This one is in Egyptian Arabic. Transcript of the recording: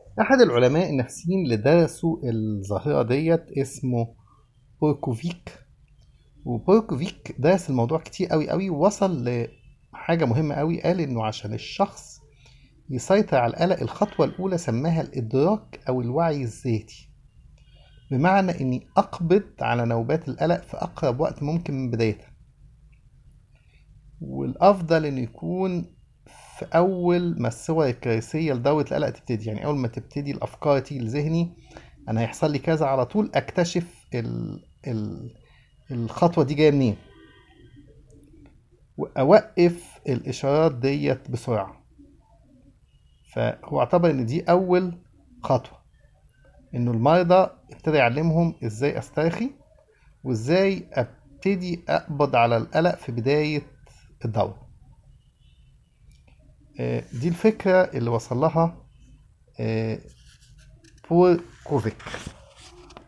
أحد العلماء النفسيين اللي درسوا الظاهرة ديت اسمه بوركوفيك وبوركوفيك درس الموضوع كتير قوي قوي ووصل لحاجة مهمة قوي قال إنه عشان الشخص يسيطر على القلق الخطوة الأولى سماها الإدراك أو الوعي الذاتي بمعنى إني أقبض على نوبات القلق في أقرب وقت ممكن من بدايتها والأفضل إنه يكون في أول ما الصور الكارثية لدورة القلق تبتدي يعني أول ما تبتدي الأفكار تيجي لذهني أنا هيحصل لي كذا على طول أكتشف ال... ال... الخطوة دي جاية منين وأوقف الإشارات ديت بسرعة فهو اعتبر إن دي أول خطوة إنه المرضى ابتدى يعلمهم إزاي أسترخي وإزاي أبتدي أقبض على القلق في بداية الدورة آه، دي الفكرة اللي وصل لها آه، بور كوفيك